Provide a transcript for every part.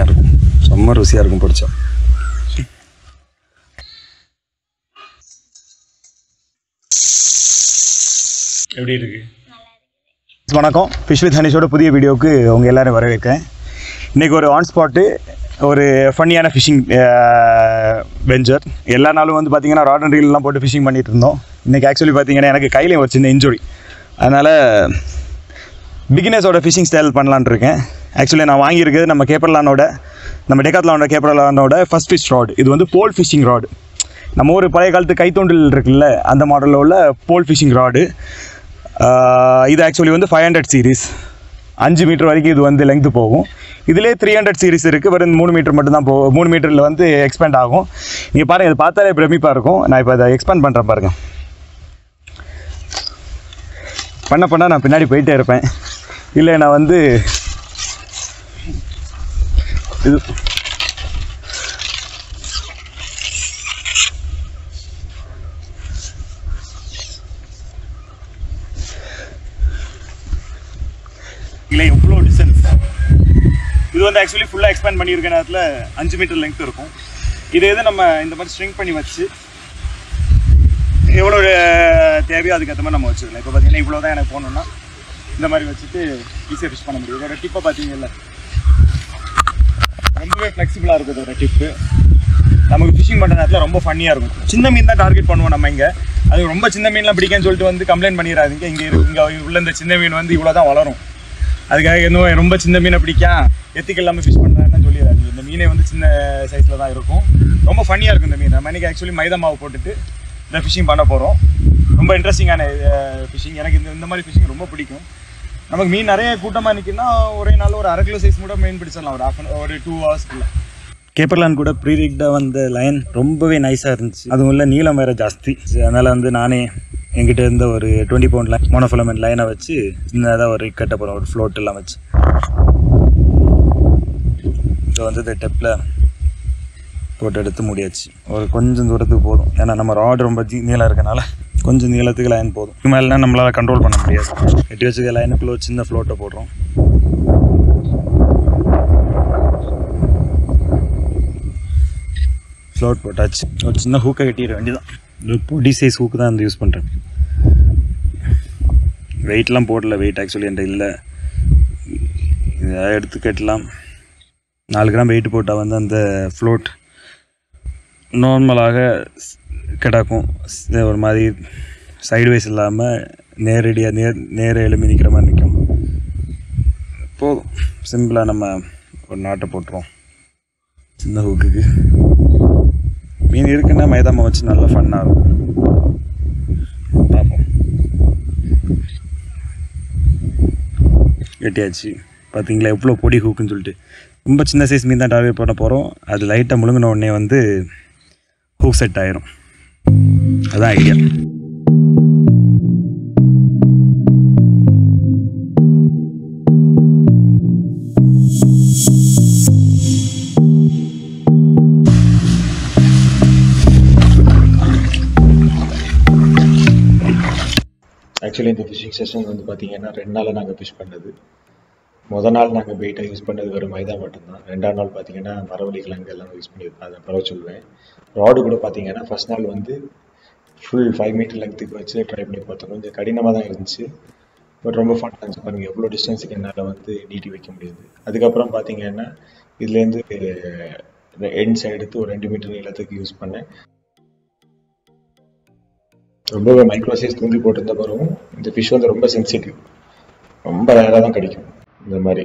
செம்மையாக இருக்கும் செம்ம ருசியாக இருக்கும் பிடிச்சா எப்படி இருக்கு வணக்கம் ஃபிஷ் வித் ஹனிஷோட புதிய வீடியோவுக்கு உங்கள் எல்லாரும் வரவேற்கிறேன் இன்றைக்கி ஒரு ஆன் ஸ்பாட்டு ஒரு ஃபன்னியான ஃபிஷிங் வெஞ்சர் எல்லா நாளும் வந்து பார்த்தீங்கன்னா ராட் அண்ட் ரீல்லாம் போட்டு ஃபிஷிங் பண்ணிட்டு இருந்தோம் இன்றைக்கி ஆக்சுவலி பார்த்தீங்கன்னா எனக்கு கையில ஒரு சின்ன இன்ஜுரி அதனால் பிகினர்ஸோட ஃபிஷிங் ஸ்டைல் பண்ணலான்னு இருக்கேன் ஆக்சுவலி நான் வாங்கியிருக்கிறது நம்ம கேப்பர்லானோட நம்ம டெக்காத்லானோட கேப்பர்லானோட ஃபஸ்ட் ஃபிஷ் ராட் இது வந்து போல் ஃபிஷிங் ராடு நம்ம ஒரு பழைய காலத்து கைத்தொண்டில் இருக்குல்ல அந்த மாடலில் உள்ள போல் ஃபிஷிங் ராடு இது ஆக்சுவலி வந்து ஃபைவ் ஹண்ட்ரட் சீரீஸ் அஞ்சு மீட்டர் வரைக்கும் இது வந்து லெங்க்த்து போகும் இதிலே த்ரீ ஹண்ட்ரட் சீரிஸ் இருக்குது வெறும் மூணு மீட்டர் மட்டும் தான் போகும் மூணு மீட்டரில் வந்து எக்ஸ்பேண்ட் ஆகும் நீங்கள் பாருங்கள் இது பார்த்தாலே பிரமிப்பாக இருக்கும் நான் இப்போ அதை எக்ஸ்பேண்ட் பண்ணுறேன் பாருங்கள் பண்ண பண்ண நான் பின்னாடி போயிட்டே இருப்பேன் இல்லை நான் வந்து இது இல்லை எவ்வளோ டிஸ்டன்ஸ் இது வந்து ஆக்சுவலி ஃபுல்லாக எக்ஸ்பேண்ட் பண்ணியிருக்க நேரத்தில் அஞ்சு மீட்டர் லெங்க் இருக்கும் இது எது நம்ம இந்த மாதிரி ஸ்ட்ரிங் பண்ணி வச்சு எவ்வளோ அஹ், தேவையோ அதுக்கேற்ற மாதிரி நம்ம வச்சுக்கலாம் இப்போ பார்த்தீங்கன்னா இவ்வளோ தான் எனக்கு போகணுன்னா இந்த மாதிரி வச்சுட்டு ஈஸியாக ஃபிஷ் பண்ண முடியும் இதோட டிப்பை பார்த்தீங்கல்ல ரொம்பவே ஃப்ளெக்சிபிளாக இருக்கும் இதோட டிப்பு நமக்கு ஃபிஷிங் பண்ணுற நேரத்தில் ரொம்ப ஃபன்னியாக இருக்கும் சின்ன மீன் தான் டார்கெட் பண்ணுவோம் நம்ம இங்கே அது ரொம்ப சின்ன மீன்லாம் பிடிக்கும்னு சொல்லிட்டு வந்து கம்ப்ளைண்ட் பண்ணிடாதீங்க இங்கே இங்கே உள்ள இந்த சின்ன மீன் வந்து இவ்வளோ தான் வளரும் அதுக்காக இன்னும் ரொம்ப சின்ன மீனை பிடிக்கா எத்திக்கு இல்லாமல் ஃபிஷ் பண்ணுறாருன்னு சொல்லிடாதீங்க இந்த மீனே வந்து சின்ன சைஸில் தான் இருக்கும் ரொம்ப ஃபன்னியாக இருக்கும் இந்த மீன் நம்ம இன்னைக்கு ஆக்சுவலி மைதா மாவு போட்டுட்டு இந்த ஃபிஷிங் பண்ண போகிறோம் ரொம்ப இன்ட்ரெஸ்டிங்கான ஃபிஷிங் எனக்கு இந்த இந்த மாதிரி ஃபிஷிங் ரொம்ப பிடிக்கும் நமக்கு மீன் நிறைய கூட்டமாக நிற்குன்னா ஒரே நாள் ஒரு அரை கிலோ சைஸ் கூட மீன் பிடிச்சிடலாம் ஒரு ஹாஃப் ஒரு டூ ஹவர்ஸ்க்குள்ள கேப்பர்லான் கூட ப்ரீரிக்டாக வந்த லைன் ரொம்பவே நைஸாக இருந்துச்சு அதுவும் இல்லை நீளம் வேறு ஜாஸ்தி அதனால் வந்து நானே என்கிட்ட இருந்த ஒரு டுவெண்ட்டி பவுண்ட் லைன் மோனோஃபிலமெண்ட் லைனை வச்சு சின்னதாக ஒரு rig கட்ட போகிறோம் ஒரு ஃப்ளோட் எல்லாம் வச்சு இப்போ வந்து இந்த டெப்பில் போட்டு எடுத்து முடியாச்சு ஒரு கொஞ்சம் தூரத்துக்கு போதும் ஏன்னா நம்ம ராட் ரொம்ப ஜி நீளம் இருக்கனால கொஞ்சம் நீளத்துக்கு லைன் போதும் இது மேலேனா நம்மளால் கண்ட்ரோல் பண்ண முடியாது கட்டி வச்சுக்க லைனுக்குள்ளே ஒரு சின்ன ஃப்ளோட்டை போடுறோம் ஃப்ளோட் போட்டாச்சு ஒரு சின்ன ஹூக்கை கட்டிட வேண்டியதான் இது பொடி சைஸ் ஹூக்கு தான் வந்து யூஸ் பண்ணுறேன் வெயிட்லாம் போடல வெயிட் ஆக்சுவலி என்கிட்ட இல்லை இதை எடுத்து கட்டலாம் நாலு கிராம் வெயிட் போட்டால் வந்து அந்த ஃப்ளோட் நார்மலாக ஸ்- கிடக்கும் ஸ்- ஒரு மாதிரி சைடு வைஸ் இல்லாமல் நேரடியாக நேர் நேர எழுப்பி நிற்கிற மாதிரி நிற்கும் போதும் சிம்பிளாக நம்ம ஒரு நாட்டை போட்டுருவோம் சின்ன ஹூக்குக்கு மீன் இருக்குன்னா மைதாமா வச்சு நல்லா ஃபன்னாக இருக்கும் பார்ப்போம் வெட்டியாச்சு பார்த்தீங்களா எவ்வளோ பொடி ஹூக்குன்னு சொல்லிட்டு ரொம்ப சின்ன சைஸ் மீன் தான் டார்கெட் பண்ண போகிறோம் அது லைட்டாக முழுங்கின உடனே வந்து ஹூக் செட் ஆயிரும் அதான் ஐடியா ஆக்சுவலி இந்த ஃபிஷிங் செஷன் வந்து பார்த்தீங்கன்னா ரெண்டு நாள் நாங்கள் ஃபிஷ் பண்ணது முத நாள் நாங்கள் பெயிட்டை யூஸ் பண்ணது வெறும் மைதா மட்டும்தான் ரெண்டாம் நாள் பார்த்தீங்கன்னா மரவள்ளி கிழங்கு எல்லாம் யூஸ் பண்ணியிருப்பேன் அதை பரவ சொல்லுவேன் ராடு கூட பார்த்தீங்கன்னா ஃபர்ஸ்ட் நாள் வந்து ஃபுல் ஃபைவ் மீட்டர் லெங்த்துக்கு வச்சு ட்ரை பண்ணி பார்த்தோம் கொஞ்சம் கடினமாக தான் இருந்துச்சு பட் ரொம்ப ஃபன் இருந்துச்சு பாருங்க எவ்வளோ டிஸ்டன்ஸுக்கு என்னால் வந்து நீட்டி வைக்க முடியுது அதுக்கப்புறம் பார்த்தீங்கன்னா இதுலேருந்து எண்ட்ஸ் எடுத்து ஒரு ரெண்டு மீட்டர் நீளத்துக்கு யூஸ் பண்ணேன் ரொம்பவே மைக்ரோ சைஸ் தூண்டி போட்டிருந்த பிறகும் இந்த ஃபிஷ் வந்து ரொம்ப சென்சிட்டிவ் ரொம்ப ரேராக தான் கிடைக்கும் இந்த மாதிரி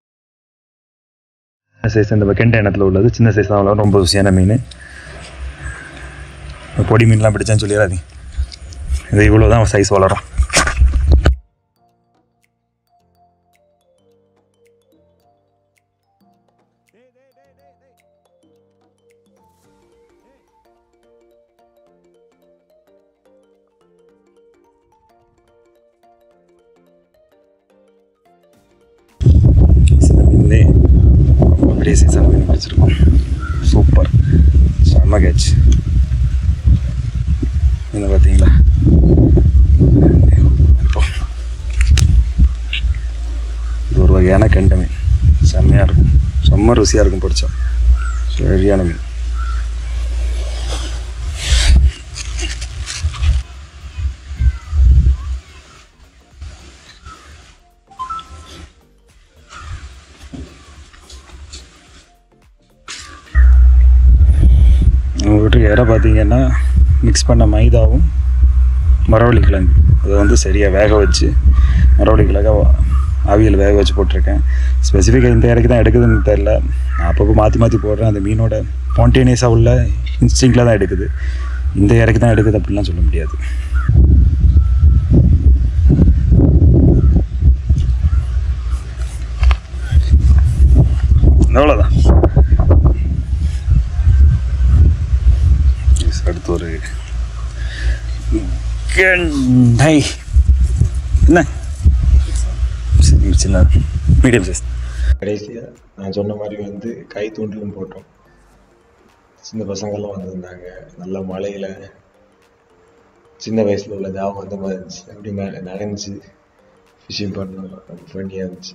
சைஸ் இந்த கெண்ட எண்ணத்தில் உள்ளது சின்ன சைஸ் தான் அவ்வளோ ரொம்ப ருசியான மீன் பொடி மீன்லாம் பிடிச்சான்னு சொல்லிடாதீங்க இது இவ்வளோ தான் சைஸ் வளரும் இந்த மீன்லே ரொம்ப பெரிய சைஸான மீன் பிடிச்சிருக்கோம் சூப்பர் செம்ம கேட்ச் இந்த பார்த்தீங்களா இப்போ இது ஒரு வகையான கெண்டை மீன் செம்மையாக இருக்கும் செம்ம ருசியாக இருக்கும் பிடிச்சா சரியான மீன் உங்கள்கிட்ட இறை பார்த்தீங்கன்னா மிக்ஸ் பண்ண மைதாவும் மரவள்ளி கிழங்கு அதை வந்து சரியாக வேக வச்சு மரவள்ளி கிழங்க ஆவியில் வேக வச்சு போட்டிருக்கேன் ஸ்பெசிஃபிக்காக இந்த இறக்கி தான் எடுக்குதுன்னு தெரில நான் அப்பப்போ மாற்றி மாற்றி போடுறேன் அந்த மீனோட ஸ்பான்டேனியஸாக உள்ள இன்ஸ்டிங்கில் தான் எடுக்குது இந்த இறக்கி தான் எடுக்குது அப்படிலாம் சொல்ல முடியாது அவ்வளோதான் Yes, அடுத்து ஒரு கெண்டை என்ன சி- சின்ன மீடியம் சைஸ் கடைசியாக நான் சொன்ன மாதிரி வந்து கை தூண்டிலும் போட்டோம் சின்ன பசங்கள்லாம் வந்திருந்தாங்க நல்ல மழையில் சின்ன வயசில் உள்ள ஞாபகம் அந்த மாதிரி இருந்துச்சு அப்படி ந- நனைஞ்சு ஃபிஷிங் பண்ணோம் ஃபண்டியாக இருந்துச்சு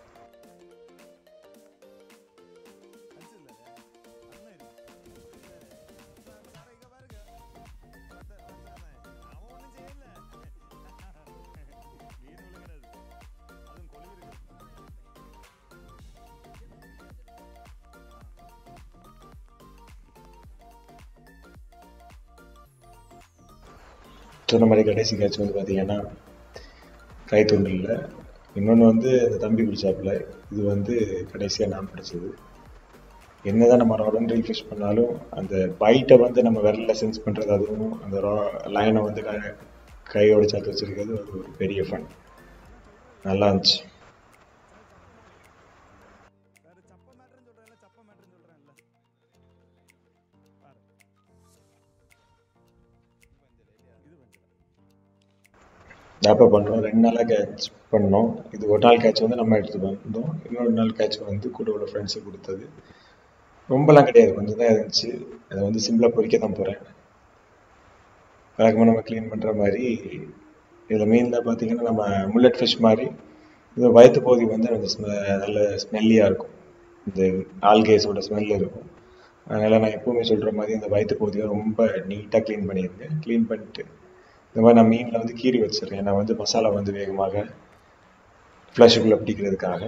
சொன்ன மாதிரி கடைசி கேட்ச் வந்து பார்த்தீங்கன்னா கை தூண்டில்ல இன்னொன்று வந்து அந்த தம்பி பிடிச்சாப்புல இது வந்து கடைசியாக நான் பிடிச்சது என்னதான் நம்ம ராடன் ரீல் ஃபிஷ் பண்ணாலும் அந்த பைட்டை வந்து நம்ம விரலில் சென்ஸ் பண்ணுறது அதுவும் அந்த ரா லைனை வந்து க- கையோட சேர்த்து வச்சிருக்கிறது அது ஒரு பெரிய ஃபன் நல்லா இருந்துச்சு அப்போ பண்ணுறோம் ரெண்டு நாளாக கேட்ச் பண்ணோம் இது ஒரு நாள் கேட்ச் வந்து நம்ம எடுத்து வந்தோம் இன்னொரு நாள் கேட்ச் வந்து கூட உள்ள ஃப்ரெண்ட்ஸுக்கு கொடுத்தது ரொம்பலாம் கிடையாது கொஞ்சம் தான் இருந்துச்சு அதை வந்து சிம்பிளாக பொறிக்க தான் போகிறேன் வழக்கமாக நம்ம க்ளீன் பண்ணுற மாதிரி இதில் மீனில் பார்த்தீங்கன்னா நம்ம முல்லட் ஃபிஷ் மாதிரி இது வயிற்று பகுதி வந்து அந்த ஸ்மெ நல்ல ஸ்மெல்லியாக இருக்கும் இந்த ஆல்கேஸோட ஸ்மெல் இருக்கும் அதனால் நான் எப்போவுமே சொல்கிற மாதிரி இந்த வயிற்று பகுதியை ரொம்ப நீட்டாக க்ளீன் பண்ணியிருந்தேன் க்ளீன் பண்ணிட்டு இந்த மாதிரி நான் மீனில் வந்து கீறி வச்சிடுறேன் நான் வந்து மசாலா வந்து வேகமாக ஃப்ளஷுக்குள்ளே பிடிக்கிறதுக்காக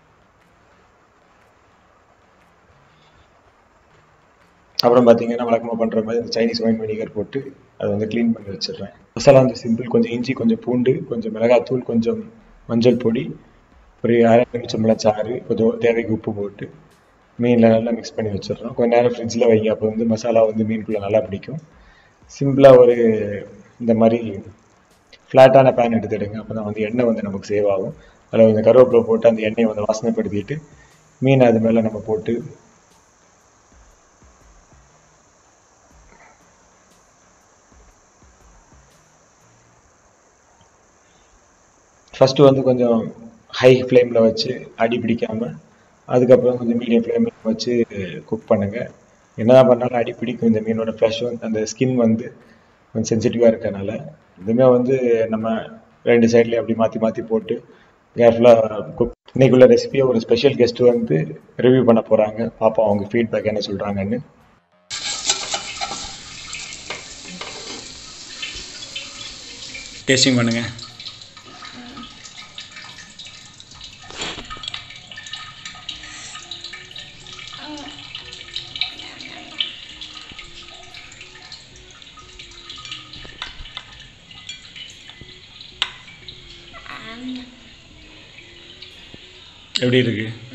அப்புறம் பார்த்தீங்கன்னா வழக்கமாக பண்ணுற மாதிரி இந்த சைனீஸ் ஒயின் வினிகர் போட்டு அதை வந்து க்ளீன் பண்ணி வச்சிடுறேன் மசாலா வந்து சிம்பிள் கொஞ்சம் இஞ்சி கொஞ்சம் பூண்டு கொஞ்சம் மிளகாத்தூள் கொஞ்சம் மஞ்சள் பொடி ஒரு அரை நிமிஷம் சாறு கொஞ்சம் தேவைக்கு உப்பு போட்டு மீனில் நல்லா மிக்ஸ் பண்ணி வச்சிடுறோம் கொஞ்ச நேரம் ஃப்ரிட்ஜில் வைங்க அப்போ வந்து மசாலா வந்து மீனுக்குள்ளே நல்லா பிடிக்கும் சிம்பிளாக ஒரு இந்த மாதிரி ஃப்ளாட்டான பேன் எடுத்துடுங்க அப்போ தான் வந்து எண்ணெய் வந்து நமக்கு சேவ் ஆகும் அதில் கொஞ்சம் கருவேப்பிலை போட்டு அந்த எண்ணெயை வந்து வாசனைப்படுத்திட்டு மீன் அது மேலே நம்ம போட்டு ஃபஸ்ட்டு வந்து கொஞ்சம் ஹை ஃப்ளேமில் வச்சு அடி பிடிக்காமல் அதுக்கப்புறம் கொஞ்சம் மீடியம் ஃப்ளேமில் வச்சு குக் பண்ணுங்கள் என்னதான் பண்ணாலும் அடி பிடிக்கும் இந்த மீனோட ஃப்ளஷ் வந்து அந்த ஸ்கின் வந்து கொஞ்சம் சென்சிட்டிவாக இருக்கனால இதுவுமே வந்து நம்ம ரெண்டு சைட்லேயும் அப்படி மாற்றி மாற்றி போட்டு கேர்ஃபுல்லாக குக் இன்னைக்குள்ள ரெசிபியை ஒரு ஸ்பெஷல் கெஸ்ட் வந்து ரிவ்யூ பண்ண போகிறாங்க பார்ப்போம் அவங்க ஃபீட்பேக் என்ன சொல்கிறாங்கன்னு டேஸ்டிங் பண்ணுங்க எப்படி இருக்கு